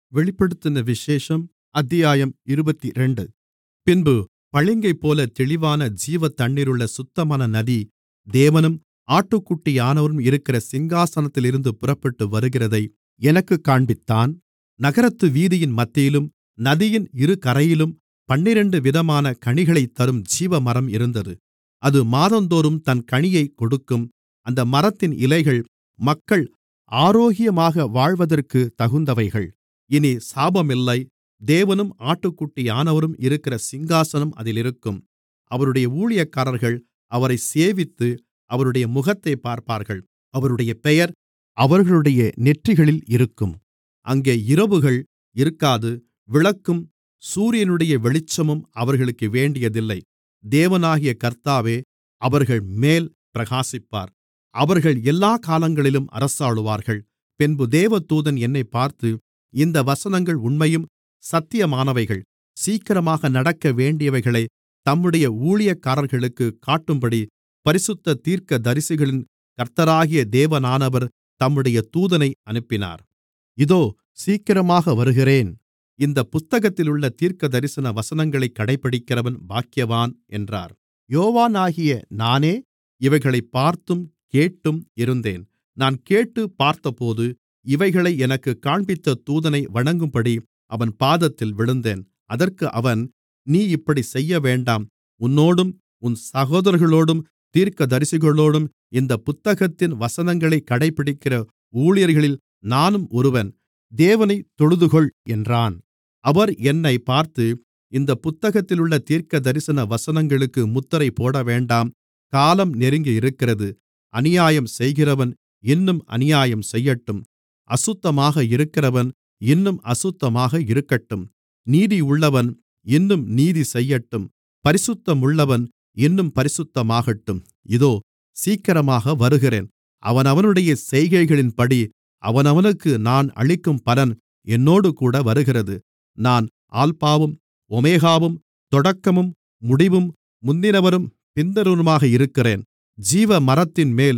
வெளிப்படுத்தின விசேஷம் அத்தியாயம் இருபத்திரண்டு பின்பு பளிங்கைப்போல தெளிவான ஜீவத்தண்ணீருள்ள சுத்தமான நதி தேவனும் ஆட்டுக்குட்டியானவரும் இருக்கிற சிங்காசனத்திலிருந்து புறப்பட்டு வருகிறதை எனக்குக் காண்பித்தான் நகரத்து வீதியின் மத்தியிலும் நதியின் இருகரையிலும் பன்னிரண்டு விதமான கனிகளைத் தரும் ஜீவமரம் இருந்தது அது மாதந்தோறும் தன் கனியைக் கொடுக்கும் அந்த மரத்தின் இலைகள் மக்கள் ஆரோக்கியமாக வாழ்வதற்குத் தகுந்தவைகள் இனி சாபமில்லை தேவனும் ஆட்டுக்குட்டியானவரும் இருக்கிற சிங்காசனம் அதில் இருக்கும் அவருடைய ஊழியக்காரர்கள் அவரைச் சேவித்து அவருடைய முகத்தைப் பார்ப்பார்கள் அவருடைய பெயர் அவர்களுடைய நெற்றிகளில் இருக்கும் அங்கே இரவுகள் இருக்காது விளக்கும் சூரியனுடைய வெளிச்சமும் அவர்களுக்கு வேண்டியதில்லை தேவனாகிய கர்த்தாவே அவர்கள்மேல் பிரகாசிப்பார் அவர்கள் எல்லாக் காலங்களிலும் அரசாளுவார்கள் பின்பு தேவதூதன் என்னைப் பார்த்து இந்த வசனங்கள் உண்மையும் சத்தியமானவைகள் சீக்கிரமாக நடக்கவேண்டியவைகளைத் தம்முடைய ஊழியக்காரர்களுக்குக் காட்டும்படி பரிசுத்த தீர்க்கதரிசிகளின் கர்த்தராகிய தேவனானவர் தம்முடைய தூதனை அனுப்பினார் இதோ சீக்கிரமாக வருகிறேன் இந்தப் புத்தகத்திலுள்ள தீர்க்கதரிசன வசனங்களைக் கடைப்பிடிக்கிறவன் பாக்கியவான் என்றார் யோவானாகிய நானே இவைகளைப் பார்த்தும் கேட்டும் இருந்தேன் நான் கேட்டுப் பார்த்தபோது இவைகளை எனக்குக் காண்பித்த தூதனை வணங்கும்படி அவன் பாதத்தில் விழுந்தேன் அதற்கு அவன் நீ இப்படிச் செய்யவேண்டாம் உன்னோடும் உன் சகோதரர்களோடும் தீர்க்கதரிசிகளோடும் இந்தப் புத்தகத்தின் வசனங்களைக் கடைப்பிடிக்கிற ஊழியர்களில் நானும் ஒருவன் தேவனைத் தொழுதுகொள் என்றான் அவர் என்னைப் பார்த்து இந்தப் புத்தகத்திலுள்ள தீர்க்கதரிசன வசனங்களுக்கு முத்திரை போடவேண்டாம் காலம் நெருங்கியிருக்கிறது அநியாயம் செய்கிறவன் இன்னும் அநியாயம் செய்யட்டும் அசுத்தமாக இருக்கிறவன் இன்னும் அசுத்தமாக இருக்கட்டும் நீதியுள்ளவன் இன்னும் நீதி செய்யட்டும் பரிசுத்தமுள்ளவன் இன்னும் பரிசுத்தமாகட்டும் இதோ சீக்கிரமாக வருகிறேன் அவனவனுடைய செய்கைகளின்படி அவனவனுக்கு நான் அளிக்கும் பலன் என்னோடுகூட வருகிறது நான் ஆல்பாவும் ஒமேகாவும் தொடக்கமும் முடிவும் முந்தினவரும் பிந்தினவருமாக இருக்கிறேன் ஜீவமரத்தின்மேல்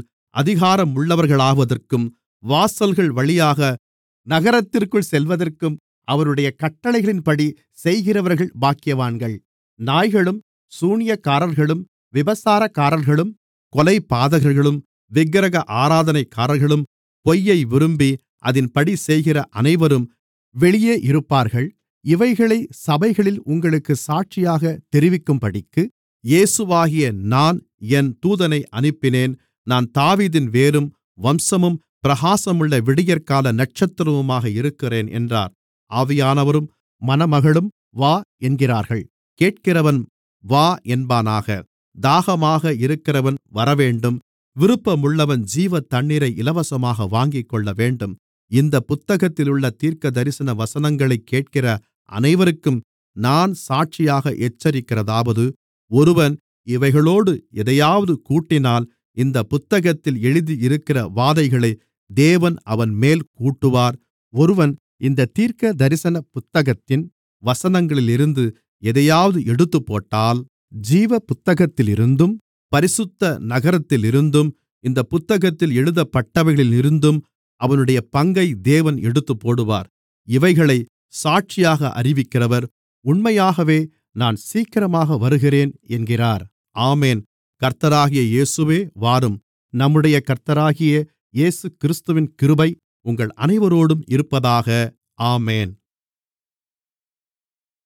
அதிகாரமுள்ளவர்களாவதற்கும் வாசல்கள் வழியாக நகரத்திற்குள் செல்வதற்கும் அவருடைய கட்டளைகளின்படி செய்கிறவர்கள் பாக்கியவான்கள் நாய்களும் சூனியக்காரர்களும் விபசாரக்காரர்களும் கொலைபாதகர்களும் விக்கிரக ஆராதனைக்காரர்களும் பொய்யை விரும்பி அதின்படி செய்கிற அனைவரும் வெளியே இருப்பார்கள் இவைகளை சபைகளில் உங்களுக்குச் சாட்சியாகத் தெரிவிக்கும்படிக்கு இயேசுவாகிய நான் என் தூதனை அனுப்பினேன் நான் தாவீதின் வேரும் வம்சமும் பிரகாசமுள்ள விடியற்கால நட்சத்திரமுமாக இருக்கிறேன் என்றார் ஆவியானவரும் மணமகளும் வா என்கிறார்கள் கேட்கிறவன் வா என்பானாக தாகமாக இருக்கிறவன் வரவேண்டும் விருப்பமுள்ளவன் ஜீவத்தண்ணீரை இலவசமாக வாங்கிக்கொள்ளவேண்டும் இந்தப் புத்தகத்திலுள்ள தீர்க்கதரிசன வசனங்களைக் கேட்கிற அனைவருக்கும் நான் சாட்சியாக எச்சரிக்கிறதாவது ஒருவன் இவைகளோடு எதையாவது கூட்டினால் இந்தப் புத்தகத்தில் எழுதியிருக்கிற வாதைகளை தேவன் அவன்மேல் கூட்டுவார் ஒருவன் இந்த தீர்க்கதரிசன புத்தகத்தின் வசனங்களிலிருந்து எதையாவது எடுத்துப்போட்டால் ஜீவ புத்தகத்திலிருந்தும் பரிசுத்த நகரத்திலிருந்தும் இந்தப் புத்தகத்தில் எழுதப்பட்டவைகளிலிருந்தும் அவனுடைய பங்கை தேவன் எடுத்துப்போடுவார் இவைகளை சாட்சியாக அறிவிக்கிறவர் உண்மையாகவே நான் சீக்கிரமாக வருகிறேன் என்கிறார் ஆமென் கர்த்தராகிய இயேசுவே வாரும் நம்முடைய கர்த்தராகிய இயேசுகிறிஸ்துவின் கிருபை உங்கள் அனைவரோடும் இருப்பதாக ஆமென்